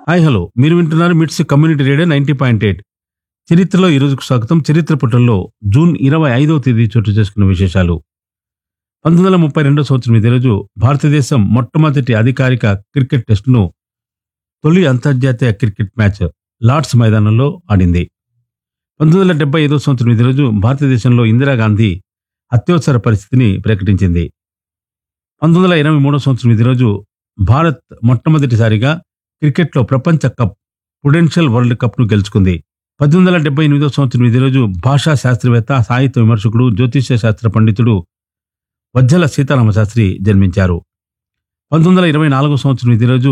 hi hello మీరు వింటున్నారు MITS community radio ninety point eight చరిత్రలో ఈ రోజుకు స్వాగతం చరిత్ర పుటల్లో జూన్ ఇరవై ఐదవ తేదీ చోటు చేసుకున్న విశేషాలు పంతొమ్మిది వందల ముప్పై రెండో సంవత్సరం ఇదే రోజు భారతదేశం మొట్టమొదటి అధికారిక క్రికెట్ టెస్టును తొలి అంతర్జాతీయ క్రికెట్ మ్యాచ్ లార్డ్స్ మైదానంలో ఆడింది పంతొమ్మిది వందల డెబ్బై ఐదో సంవత్సరం ఇదే రోజు భారతదేశంలో ఇందిరాగాంధీ అత్యవసర పరిస్థితిని ప్రకటించింది పంతొమ్మిది వందల ఇరవై మూడో సంవత్సరం ఇదే రోజు భారత్ మొట్టమొదటిసారిగా క్రికెట్లో ప్రపంచ కప్ పుడెన్షియల్ వరల్డ్ కప్ ను గెలుచుకుంది పద్దెనిమిది వందల డెబ్బై ఎనిమిదో సంవత్సరం ఇదే రోజు భాషా శాస్త్రవేత్త సాహిత్య విమర్శకుడు జ్యోతిష్య శాస్త్ర పండితుడు వజ్జల సీతారామ శాస్త్రి జన్మించారు పంతొమ్మిది వందల ఇరవై నాలుగో సంవత్సరం ఇదే రోజు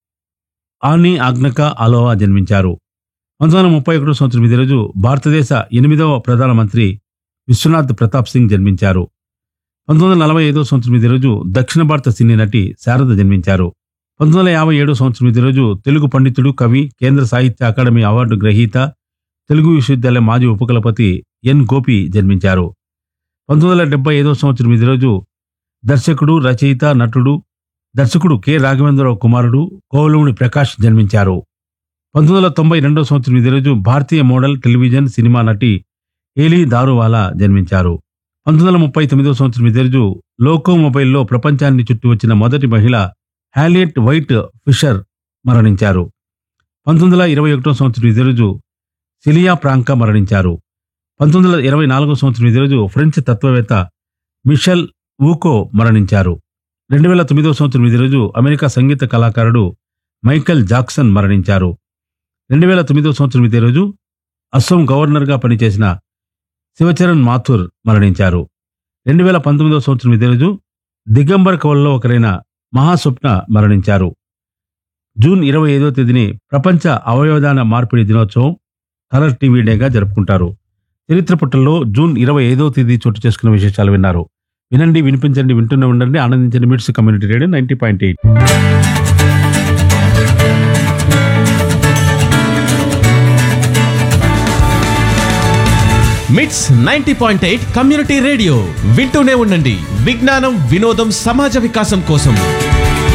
ఆని ఆగ్నక అలోవా జన్మించారు పంతొమ్మిది వందల ముప్పై ఒకటో సంవత్సరం ఇదే రోజు భారతదేశ ఎనిమిదవ ప్రధానమంత్రి విశ్వనాథ్ ప్రతాప్ సింగ్ జన్మించారు పంతొమ్మిది వందల నలభై ఐదో సంవత్సరం ఇదే రోజు దక్షిణ భారత సినీ నటి శారద జన్మించారు పంతొమ్మిది వందల యాభై ఏడో సంవత్సరం ఇదే రోజు తెలుగు పండితుడు కవి కేంద్ర సాహిత్య అకాడమీ అవార్డు గ్రహీత తెలుగు విశ్వవిద్యాలయ మాజీ ఉపకులపతి ఎన్ గోపి జన్మించారు పంతొమ్మిది వందల డెబ్బై ఐదో సంవత్సరం ఇదే రోజు దర్శకుడు రచయిత నటుడు దర్శకుడు కె రాఘవేంద్రరావు కుమారుడు కోవలముని ప్రకాష్ జన్మించారు పంతొమ్మిది వందల తొంభై రెండో సంవత్సరం ఇదే రోజు భారతీయ మోడల్ టెలివిజన్ సినిమా నటి ఏలీ దారువాలా జన్మించారు పంతొమ్మిది వందల ముప్పై తొమ్మిదో సంవత్సరం ఇదే రోజు లోకో మొబైల్లో ప్రపంచాన్ని చుట్టి వచ్చిన మొదటి మహిళ హ్యాలియట్ వైట్ ఫిషర్ మరణించారు పంతొమ్మిది వందల ఇరవై ఒకటో సంవత్సరం ఇదే రోజు సిలియా ప్రాంకా మరణించారు పంతొమ్మిది వందల ఇరవై నాలుగో సంవత్సరం ఇదే రోజు ఫ్రెంచ్ తత్వవేత్త మిషెల్ ఊకో మరణించారు రెండు వేల తొమ్మిదో సంవత్సరం ఇదే రోజు అమెరికా సంగీత కళాకారుడు మైకల్ జాక్సన్ మరణించారు రెండు వేల తొమ్మిదో సంవత్సరం ఇదే రోజు అస్సాం గవర్నర్గా పనిచేసిన శివచరణ్ మాథుర్ మరణించారు రెండు వేల పంతొమ్మిదో సంవత్సరం ఇదే రోజు దిగంబర్ కవుల్లో ఒకరైన మహాస్వప్న మరణించారు జూన్ ఇరవై ఐదో తేదీని ప్రపంచ అవయవదాన మార్పిడి దినోత్సవం కలర్ టీవీ డేగా జరుపుకుంటారు చరిత్ర పుటల్లో జూన్ ఇరవై ఐదో తేదీ చోటు చేసుకున్న విశేషాలు విన్నారు వినండి వినిపించండి వింటూనే ఉండండి ఆనందించండి MITS community radio ninety point eight MITS ninety point eight community radio వింటూనే ఉండండి విజ్ఞానం వినోదం సమాజ వికాసం కోసం